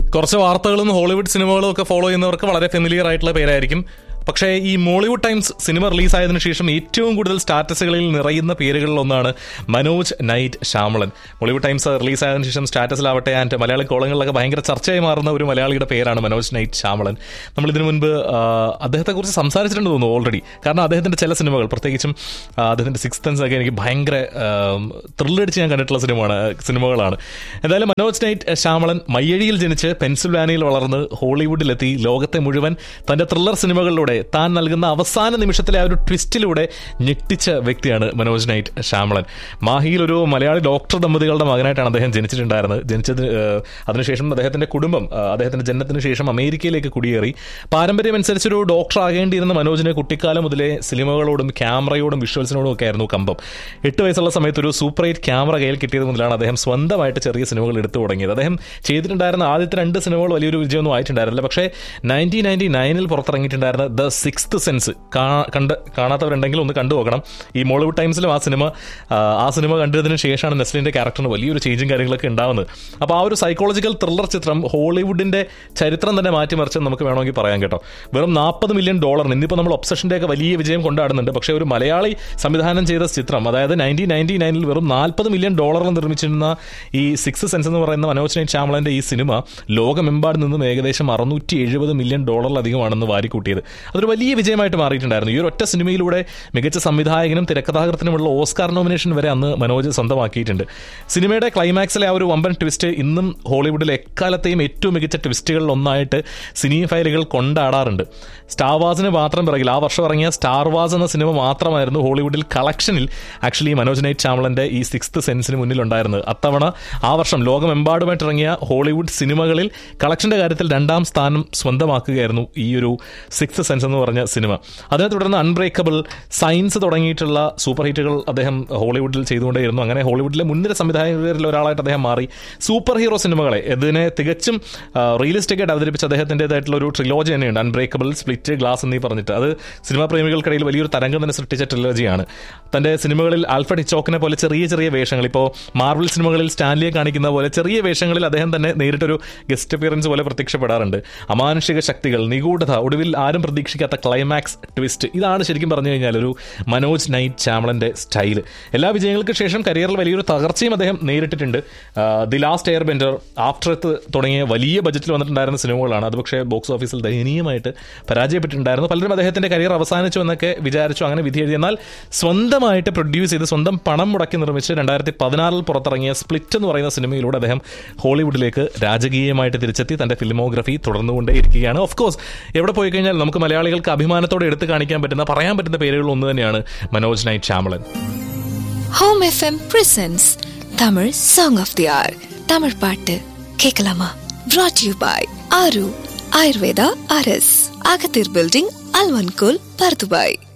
കുറച്ച് വാർത്തകളും ഹോളിവുഡ് സിനിമകളും ഒക്കെ ഫോളോ ചെയ്യുന്നവർക്ക് വളരെ ഫെമിലിയർ ആയിട്ടുള്ള പേരായിരിക്കും പക്ഷേ ഈ മോളിവുഡ് ടൈംസ് സിനിമ റിലീസായതിനു ശേഷം ഏറ്റവും കൂടുതൽ സ്റ്റാറ്റസുകളിൽ നിറയുന്ന പേരുകളിൽ ഒന്നാണ് Manoj night Shyamalan Mollywood times റിലീസായതിനു ശേഷം സ്റ്റാറ്റസിലാവട്ടെ ആൻഡ് മലയാളി കോളങ്ങളിലൊക്കെ ഭയങ്കര ചർച്ചയായി മാറുന്ന ഒരു മലയാളിയുടെ പേരാണ് മനോജ് നൈറ്റ് ശ്യാമളൻ നമ്മൾ ഇതിനു മുൻപ് ആ, അദ്ദേഹത്തെക്കുറിച്ച് സംസാരിച്ചിട്ടുണ്ട് തോന്നുന്നു ഓൾറെഡി കാരണം അദ്ദേഹത്തിന്റെ ചില സിനിമകൾ പ്രത്യേകിച്ചും ആ, അദ്ദേഹത്തിന്റെ സിക്സ് സെൻസ് ഒക്കെ എനിക്ക് ഭയങ്കര ത്രില്ലടിച്ച് ഞാൻ കണ്ടിട്ടുള്ള സിനിമയാണ് സിനിമകളാണ് എന്തായാലും മനോജ് നൈറ്റ് ശ്യാമളൻ മയ്യഴിയിൽ ജനിച്ച് പെൻസിൽവാനിയിൽ വളർന്ന് ഹോളിവുഡിലെത്തി ലോകത്തെ മുഴുവൻ തന്റെ ത്രില്ലർ സിനിമകളിലൂടെ താൻ നൽകുന്ന അവസാന നിമിഷത്തിലെ ആ ഒരു ട്വിസ്റ്റിലൂടെ ഞെട്ടിച്ച വ്യക്തിയാണ് മനോജ് നൈറ്റ് ശ്യാമളൻ മാഹിയിൽ ഒരു മലയാളി ഡോക്ടർ ദമ്പതികളുടെ മകനായിട്ടാണ് അദ്ദേഹം ജനിച്ചിട്ടുണ്ടായിരുന്നത് ജനിച്ചത് ഏഹ്, അതിനുശേഷം അദ്ദേഹത്തിന്റെ കുടുംബം ആ, അദ്ദേഹത്തിന്റെ ജനനത്തിന് ശേഷം അമേരിക്കയിലേക്ക് കുടിയേറി പാരമ്പര്യം അനുസരിച്ചൊരു ഡോക്ടർ ആകേണ്ടിയിരുന്ന മനോജിന് കുട്ടിക്കാലം മുതലേ സിനിമകളോടും ക്യാമറയോടും വിഷ്വൽസിനോടും ഒക്കെ ആയിരുന്നു കമ്പം എട്ട് വയസ്സുള്ള സമയത്ത് ഒരു സൂപ്പർ എയ്റ്റ് ക്യാമറ കയ്യിൽ കിട്ടിയത് മുതലാണ് അദ്ദേഹം സ്വന്തമായിട്ട് ചെറിയ സിനിമകൾ എടുത്തു തുടങ്ങിയത് അദ്ദേഹം ചെയ്തിട്ടുണ്ടായിരുന്ന ആദ്യത്തെ രണ്ട് സിനിമകൾ വലിയൊരു വിജയമൊന്നും ആയിട്ടുണ്ടായിരുന്നില്ല പക്ഷേ നയൻറ്റീൻ നയൻറ്റി നയനിൽ പുറത്തിറങ്ങിയിട്ടുണ്ടായിരുന്ന ദ സിക്സ്ത് സെൻസ് കണ്ട് കാണാത്തവരുണ്ടെങ്കിൽ ഒന്ന് കണ്ടു നോക്കണം ഈ മോളിവുഡ് ടൈംസിലും ആ സിനിമ ആ, ആ സിനിമ കണ്ടതിന് ശേഷമാണ് നെസ്ലിന്റെ ക്യാരക്ടറിന് വലിയൊരു ചേഞ്ചും കാര്യങ്ങളൊക്കെ ഉണ്ടാവുന്നത് അപ്പോൾ ആ ഒരു സൈക്കോളജിക്കൽ ത്രില്ലർ ചിത്രം ഹോളിവുഡിന്റെ ചരിത്രം തന്നെ മാറ്റിമറിച്ച് നമുക്ക് വേണമെങ്കിൽ പറയാം കേട്ടോ വെറും നാൽപ്പത് മില്യൺ ഡോളറിന് ഇന്നിപ്പോൾ നമ്മൾ ഒബ്സഷന്റെ ഒക്കെ വലിയ വിജയം കൊണ്ടാടുന്നുണ്ട് പക്ഷേ ഒരു മലയാളി സംവിധാനം ചെയ്ത ചിത്രം അതായത് നയൻറ്റീൻ നയൻറ്റി നയനിൽ വെറും നാൽപ്പത് മില്യൺ ഡോളറിൽ നിർമ്മിച്ചിരുന്ന ഈ സിക്സ് സെൻസ് എന്ന് പറയുന്ന മനോജ് നൈറ്റ് ശ്യാമളന്റെ ഈ സിനിമ ലോകമെമ്പാട് നിന്നും ഏകദേശം അറുന്നൂറ്റി എഴുപത് മില്യൺ ഡോളറിലധികമാണെന്ന് വാരിക്കൂട്ടിയത് അതൊരു വലിയ വിജയമായിട്ട് മാറിയിട്ടുണ്ടായിരുന്നു ഈ ഒരു ഒറ്റ സിനിമയിലൂടെ മികച്ച സംവിധായകനും തിരക്കഥാകൃത്തിനുമുള്ള ഓസ്കാർ നോമിനേഷൻ വരെ അന്ന് മനോജ് സ്വന്തമാക്കിയിട്ടുണ്ട് സിനിമയുടെ ക്ലൈമാക്സിലെ ആ ഒരു വമ്പൻ ട്വിസ്റ്റ് ഇന്നും ഹോളിവുഡിലെ എക്കാലത്തെയും ഏറ്റവും മികച്ച ട്വിസ്റ്റുകളിൽ ഒന്നായിട്ട് സിനി ഫയലുകൾ കൊണ്ടാടാറുണ്ട് സ്റ്റാർ വാസിന് മാത്രം പിറകിൽ ആ വർഷം ഇറങ്ങിയ സ്റ്റാർ വാസ് എന്ന സിനിമ മാത്രമായിരുന്നു ഹോളിവുഡിൽ കളക്ഷനിൽ ആക്ച്വലി മനോജ് നൈറ്റ് ചാമളന്റെ ഈ സിക്സ്ത് സെൻസിന് മുന്നിലുണ്ടായിരുന്നത് അത്തവണ ആ വർഷം ലോകമെമ്പാടുമായിട്ട് ഇറങ്ങിയ ഹോളിവുഡ് സിനിമകളിൽ കളക്ഷന്റെ കാര്യത്തിൽ രണ്ടാം സ്ഥാനം സ്വന്തമാക്കുകയായിരുന്നു ഈ ഒരു സിക്സ് സെൻസ് എന്ന് പറഞ്ഞ സിനിമ അതിനെ തുടർന്ന് അൺബ്രേക്കബിൾ സയൻസ് തുടങ്ങിയിട്ടുള്ള സൂപ്പർ ഹിറ്റുകൾ അദ്ദേഹം ഹോളിവുഡിൽ ചെയ്തുകൊണ്ടേയിരുന്നു അങ്ങനെ ഹോളിവുഡിലെ മുൻനിര സംവിധായകരിൽ ഒരാളായിട്ട് അദ്ദേഹം മാറി സൂപ്പർ ഹീറോ സിനിമകളെ ഇതിനെ തികച്ചും റിയലിസ്റ്റിക് ആയിട്ട് അവതരിപ്പിച്ച അദ്ദേഹത്തിൻ്റെതായിട്ടുള്ള ഒരു ട്രിലോജി തന്നെയുണ്ട് അൺബ്രേക്കബിൾ സ്പ്ലിറ്റ് ഗ്ലാസ് എന്നീ പറഞ്ഞിട്ട് അത് സിനിമാ പ്രേമികൾക്കിടയിൽ വലിയൊരു തരംഗം തന്നെ സൃഷ്ടിച്ച ട്രിലോജിയാണ് തന്റെ സിനിമകളിൽ ആൽഫ്രഡ് ഹിച്ചോക്കിനെ പോലെ ചെറിയ ചെറിയ വേഷങ്ങൾ ഇപ്പോൾ മാർവൽ സിനിമകളിൽ സ്റ്റാൻലിയെ കാണിക്കുന്ന പോലെ ചെറിയ വേഷങ്ങളിൽ അദ്ദേഹം തന്നെ നേരിട്ടൊരു ഗസ്റ്റ് അപ്പിയറൻസ് പോലെ പ്രത്യക്ഷപ്പെടാറുണ്ട് അമാനുഷിക ശക്തികൾ നിഗൂഢത ഒടുവിൽ ആരും പ്രതീക്ഷിക്കാത്ത ക്ലൈമാക്സ് ട്വിസ്റ്റ് ഇതാണ് ശരിക്കും പറഞ്ഞു കഴിഞ്ഞാൽ ഒരു മനോജ് നൈറ്റ് ചാമളന്റെ സ്റ്റൈൽ എല്ലാ വിജയങ്ങൾക്ക് ശേഷം കരിയറിൽ വലിയൊരു തകർച്ചയും അദ്ദേഹം നേരിട്ടിട്ടുണ്ട് ആ, the last airbender after earth തുടങ്ങിയ വലിയ ബജറ്റിൽ വന്നിട്ടുണ്ടായിരുന്ന സിനിമകളാണ് അത് പക്ഷേ ബോക്സ് ഓഫീസിൽ ദയനീയമായിട്ട് പരാജയപ്പെട്ടിട്ടുണ്ടായിരുന്നു പലരും അദ്ദേഹത്തിന്റെ കരിയർ അവസാനിച്ചു എന്നൊക്കെ വിചാരിച്ചു അങ്ങനെ വിധി എഴുതി എന്നാൽ സ്വന്തമായിട്ട് പ്രൊഡ്യൂസ് ചെയ്ത് സ്വന്തം പണം മുടക്കി നിർമ്മിച്ച് രണ്ടായിരത്തി പതിനാറിൽ പുറത്തിറങ്ങിയ സ്പ്ലിറ്റ് എന്ന് പറയുന്ന സിനിമയിലൂടെ അദ്ദേഹം ഹോളിവുഡിലേക്ക് രാജകീയമായിട്ട് തിരിച്ചെത്തി തന്റെ ഫിലിമോഗ്രഫി തുടർന്നുകൊണ്ടേയിരിക്കുകയാണ് ഓഫ് കോഴ്സ് എവിടെ പോയി കഴിഞ്ഞാൽ നമുക്ക് മലയാളികൾക്ക് അഭിമാനത്തോടെ എടുത്തു കാണിക്കാൻ പറ്റുന്ന പറയാൻ പറ്റുന്ന പേരുകൾ ഒന്ന് തന്നെയാണ് Manoj night Shyamalan home FM presents Tamil song of the hour Tamil பாட்டு கேட்கலாமா brought you by Aaru Ayurveda அரஸ் அகத்தீர் பில்டிங் அல்வன்கோல் பர்துபாய்